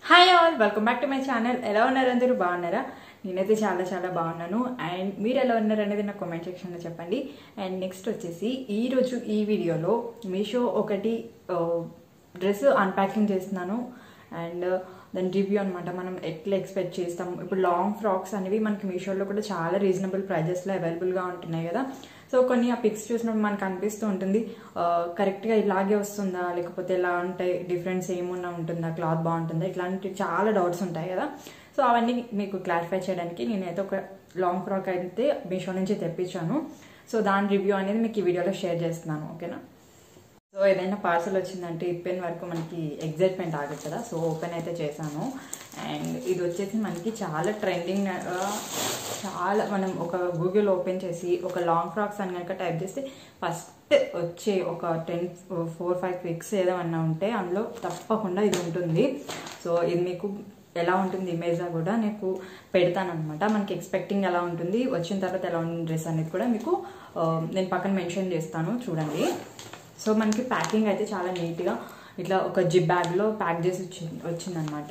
hi all welcome back to my channel ఎలా ఉన్నారు అందరూ బాగున్నారా నేనైతే చాలా చాలా బాగున్నాను అండ్ మీరు ఎలా ఉన్నారు అనేది నా కామెంట్ సెక్షన్లో చెప్పండి అండ్ నెక్స్ట్ వచ్చేసి ఈరోజు ఈ వీడియోలో మీషో ఒకటి డ్రెస్ అన్ప్యాకింగ్ చేస్తున్నాను అండ్ దాని రివ్యూ అనమాట మనం ఎట్లా ఎక్స్పెక్ట్ చేస్తాం ఇప్పుడు లాంగ్ ఫ్రాక్స్ అనేవి మనకి మీషోలో కూడా చాలా రీజనబుల్ ప్రైజెస్లో అవైలబుల్గా ఉంటున్నాయి కదా సో కొన్ని ఆ పిక్స్ చూసినప్పుడు మనకు అనిపిస్తూ ఉంటుంది కరెక్ట్గా ఇలాగే వస్తుందా లేకపోతే ఎలా ఉంటాయి డిఫరెన్స్ ఏమున్నా ఉంటుందా క్లాత్ బాగుంటుందా ఇట్లాంటి చాలా డౌట్స్ ఉంటాయి కదా సో అవన్నీ మీకు క్లారిఫై చేయడానికి నేనైతే ఒక లాంగ్ ఫ్రాక్ అయితే మీషో నుంచి తెప్పించాను సో దాని రివ్యూ అనేది మీకు ఈ వీడియోలో షేర్ చేస్తున్నాను ఓకేనా సో ఏదైనా పార్సల్ వచ్చిందంటే ఇప్పెన్ వరకు మనకి ఎగ్జైట్మెంట్ ఆగదు కదా సో ఓపెన్ అయితే చేశాను అండ్ ఇది వచ్చేసి మనకి చాలా ట్రెండింగ్ చాలా మనం ఒక గూగుల్ ఓపెన్ చేసి ఒక లాంగ్ ఫ్రాక్స్ అని కనుక టైప్ చేస్తే ఫస్ట్ వచ్చే ఒక టెన్ ఫోర్ ఫైవ్ పిక్స్ ఏదైనా ఉంటే అందులో తప్పకుండా ఇది ఉంటుంది సో ఇది మీకు ఎలా ఉంటుంది ఇమేజ్గా కూడా నీకు పెడతాను అనమాట మనకి ఎక్స్పెక్టింగ్ ఎలా ఉంటుంది వచ్చిన తర్వాత ఎలా ఉంటుంది డ్రెస్ అనేది కూడా మీకు నేను పక్కన మెన్షన్ చేస్తాను చూడండి సో మనకి ప్యాకింగ్ అయితే చాలా నీట్గా ఇట్లా ఒక జిప్ బ్యాగ్లో ప్యాక్ చేసి వచ్చింది వచ్చిందనమాట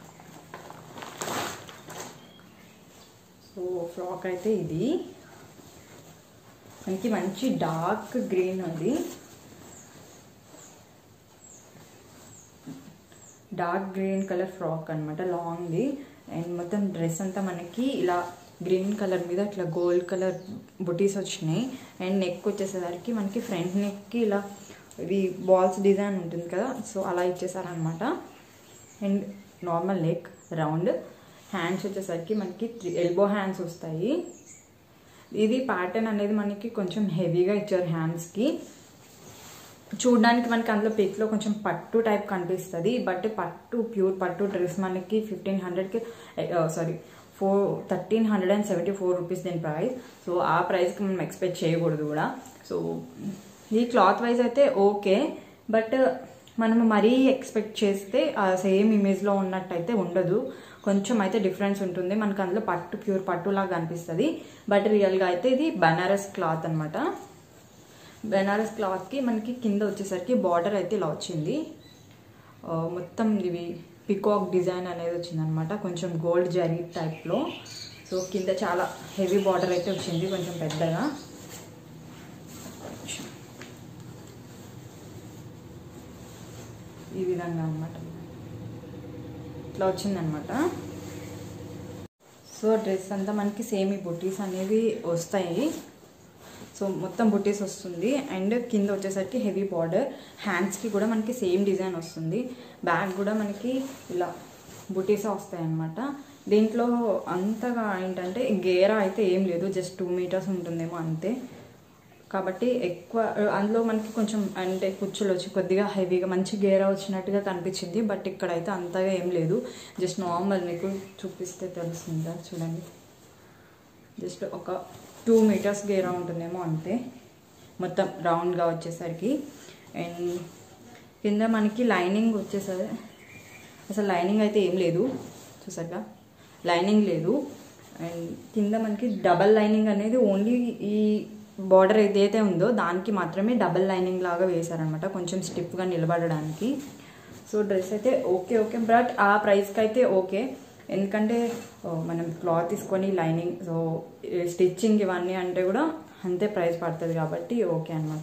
సో ఫ్రాక్ అయితే ఇది మనకి మంచి డార్క్ గ్రీన్ ఉంది డార్క్ గ్రీన్ కలర్ ఫ్రాక్ అనమాట లాంగ్ది అండ్ మొత్తం డ్రెస్ అంతా మనకి ఇలా గ్రీన్ కలర్ మీద ఇట్లా గోల్డ్ కలర్ బుటీస్ వచ్చినాయి అండ్ నెక్ వచ్చేసరికి మనకి ఫ్రంట్ నెక్కి ఇలా ఇది బాల్స్ డిజైన్ ఉంటుంది కదా సో అలా ఇచ్చేసారనమాట and normal neck round hands వచ్చేసరికి మనకి ఎల్బో హ్యాండ్స్ వస్తాయి ఇది ప్యాటర్న్ అనేది మనకి కొంచెం హెవీగా ఇచ్చారు హ్యాండ్స్కి చూడడానికి మనకి అందులో పిక్లో కొంచెం పట్టు టైప్ కనిపిస్తుంది బట్ పట్టు ప్యూర్ పట్టు డ్రెస్ మనకి ఫిఫ్టీన్ హండ్రెడ్కి sorry four thirteen hundred and seventy four rupees దీని ప్రైస్ సో ఆ ప్రైస్కి మనం ఎక్స్పెక్ట్ చేయకూడదు కూడా సో ఈ క్లాత్ వైజ్ అయితే ఓకే బట్ మనం మరీ ఎక్స్పెక్ట్ చేస్తే ఆ సేమ్ ఇమేజ్లో ఉన్నట్టయితే ఉండదు కొంచెం అయితే డిఫరెన్స్ ఉంటుంది మనకు అందులో పట్టు ప్యూర్ పట్టు లాగా అనిపిస్తుంది బట్ రియల్గా అయితే ఇది బనారస్ క్లాత్ అనమాట బెనారస్ క్లాత్కి మనకి కింద వచ్చేసరికి బార్డర్ అయితే ఇలా వచ్చింది మొత్తం ఇవి పికాక్ డిజైన్ అనేది వచ్చిందనమాట కొంచెం గోల్డ్ జరీ టైప్లో సో కింద చాలా హెవీ బార్డర్ అయితే వచ్చింది కొంచెం పెద్దగా ఈ విధంగా అనమాట ఇట్లా వచ్చిందనమాట సో డ్రెస్ అంతా మనకి సేమ్ ఈ బుటీస్ అనేవి వస్తాయి సో మొత్తం బుటీస్ వస్తుంది అండ్ కింద వచ్చేసరికి హెవీ బార్డర్ హ్యాండ్స్కి కూడా మనకి సేమ్ డిజైన్ వస్తుంది బ్యాగ్ కూడా మనకి ఇలా బుటీస్ వస్తాయి అనమాట దీంట్లో అంతగా ఏంటంటే గేరా అయితే ఏం లేదు జస్ట్ టూ మీటర్స్ ఉంటుందేమో అంతే కాబట్టి ఎక్కువ అందులో మనకి కొంచెం అంటే కుచ్చులు వచ్చి కొద్దిగా హెవీగా మంచి గేరా వచ్చినట్టుగా కనిపించింది బట్ ఇక్కడైతే అంతగా ఏం లేదు జస్ట్ నార్మల్ మీకు చూపిస్తే తెలుస్తుందా చూడండి జస్ట్ ఒక టూ మీటర్స్ గేరా ఉంటుందేమో అంతే మొత్తం రౌండ్గా వచ్చేసరికి అండ్ కింద మనకి లైనింగ్ వచ్చేసరి అసలు లైనింగ్ అయితే ఏం లేదు చూసారుగా లైనింగ్ లేదు అండ్ కింద మనకి డబల్ లైనింగ్ అనేది ఓన్లీ ఈ బార్డర్ ఏదైతే ఉందో దానికి మాత్రమే డబల్ లైనింగ్ లాగా వేశారనమాట కొంచెం స్టిఫ్గా నిలబడడానికి సో డ్రెస్ అయితే ఓకే ఓకే బట్ ఆ ప్రైస్కి అయితే ఓకే ఎందుకంటే మనం క్లాత్ తీసుకొని లైనింగ్ సో స్టిచ్చింగ్ ఇవన్నీ అంటే కూడా అంతే ప్రైస్ పడుతుంది కాబట్టి ఓకే అనమాట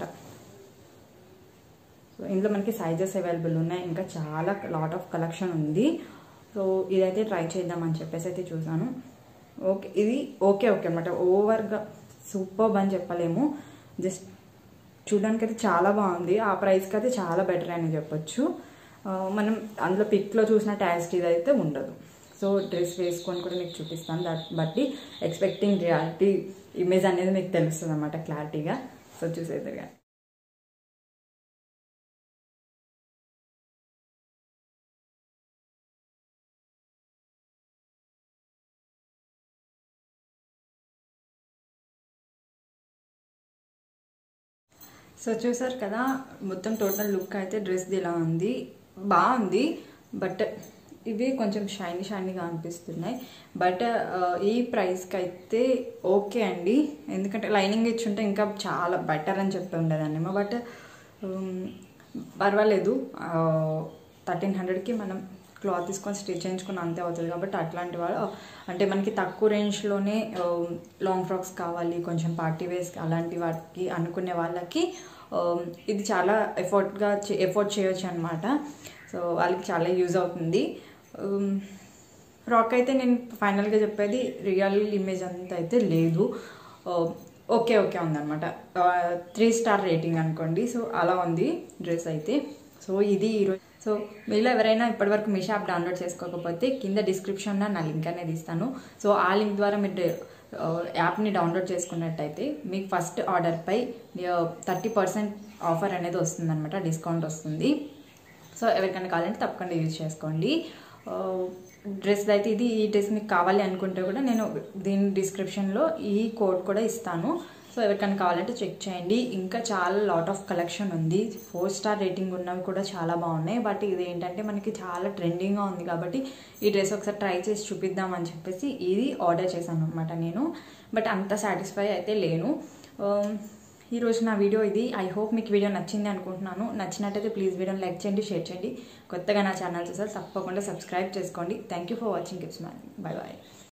సో ఇందులో మనకి సైజెస్ అవైలబుల్ ఉన్నాయి ఇంకా చాలా లాట్ ఆఫ్ కలెక్షన్ ఉంది సో ఇదైతే ట్రై చేద్దామని చెప్పేసి అయితే చూసాను ఓకే ఇది ఓకే ఓకే అనమాట ఓవర్గా సూపర్ అని చెప్పలేము జస్ట్ చూడడానికి అయితే చాలా బాగుంది ఆ ప్రైస్కి అయితే చాలా బెటర్ అని చెప్పొచ్చు మనం అందులో పిక్లో చూసిన ట్యాస్ట్ ఇది అయితే ఉండదు సో డ్రెస్ వేసుకొని కూడా మీకు చూపిస్తాను దాట్ బట్టి ఎక్స్పెక్టింగ్ రియాలిటీ ఇమేజ్ అనేది మీకు తెలుస్తుంది అనమాట క్లారిటీగా సో చూసేదిగా సో చూసారు కదా మొత్తం టోటల్ లుక్ అయితే డ్రెస్ది ఇలా ఉంది బాగుంది బట్ ఇవి కొంచెం షైనీ షైనీగా అనిపిస్తున్నాయి బట్ ఈ ప్రైస్కి అయితే ఓకే అండి ఎందుకంటే లైనింగ్ ఇచ్చుంటే ఇంకా చాలా బెటర్ అని చెప్పి ఉండేదాన్నేమో బట్ పర్వాలేదు థర్టీన్ హండ్రెడ్కి మనం క్లాత్ తీసుకొని స్టిచ్ చేయించుకుని అంతే అవుతుంది కాబట్టి అట్లాంటి వాళ్ళు అంటే మనకి తక్కువ రేంజ్లోనే లాంగ్ ఫ్రాక్స్ కావాలి కొంచెం పార్టీ వేర్స్ అలాంటి వాటికి అనుకునే వాళ్ళకి ఆ, ఇది చాలా ఎఫర్ట్గా ఎఫోర్ట్ చేయొచ్చు అనమాట సో వాళ్ళకి చాలా యూజ్ అవుతుంది ఉమ్, ఫ్రాక్ అయితే నేను ఫైనల్గా చెప్పేది రియల్ ఇమేజ్ అంత అయితే లేదు ఆ, ఓకే ఓకే ఉందన్నమాట త్రీ స్టార్ రేటింగ్ అనుకోండి సో అలా ఉంది డ్రెస్ అయితే సో ఇది ఈరోజు సో మీలో ఎవరైనా ఇప్పటివరకు మీ షాప్ డౌన్లోడ్ చేసుకోకపోతే కింద డిస్క్రిప్షన్లో నా లింక్ అనేది ఇస్తాను సో ఆ లింక్ ద్వారా మీరు ఆ, యాప్ని డౌన్లోడ్ చేసుకున్నట్టయితే మీకు ఫస్ట్ ఆర్డర్పై థర్టీ పర్సెంట్ ఆఫర్ అనేది వస్తుందన్నమాట డిస్కౌంట్ వస్తుంది సో ఎవరికైనా కావాలంటే తప్పకుండా యూజ్ చేసుకోండి ఆ, డ్రెస్ అయితే ఇది ఈ డ్రెస్ మీకు కావాలి అనుకుంటే కూడా నేను దీని డిస్క్రిప్షన్లో ఈ కోడ్ కూడా ఇస్తాను సో ఎవరికైనా కావాలంటే చెక్ చేయండి ఇంకా చాలా లాట్ ఆఫ్ కలెక్షన్ ఉంది ఫోర్ స్టార్ రేటింగ్ ఉన్నవి కూడా చాలా బాగున్నాయి బట్ ఇది ఏంటంటే మనకి చాలా ట్రెండింగ్గా ఉంది కాబట్టి ఈ డ్రెస్ ఒకసారి ట్రై చేసి చూపిద్దాం అని చెప్పేసి ఇది ఆర్డర్ చేశాను అనమాట నేను బట్ అంత సాటిస్ఫై అయితే లేను ఆ, ఈరోజు నా వీడియో ఇది ఐ హోప్ మీకు వీడియో నచ్చింది అనుకుంటున్నాను నచ్చినట్టయితే ప్లీజ్ వీడియోని లైక్ చేయండి షేర్ చేయండి కొత్తగా నా ఛానల్ చూసారు తప్పకుండా సబ్స్క్రైబ్ చేసుకోండి థ్యాంక్ యూ ఫర్ వాచింగ్ కిప్స్ మ్యాన్ బాయ్ బాయ్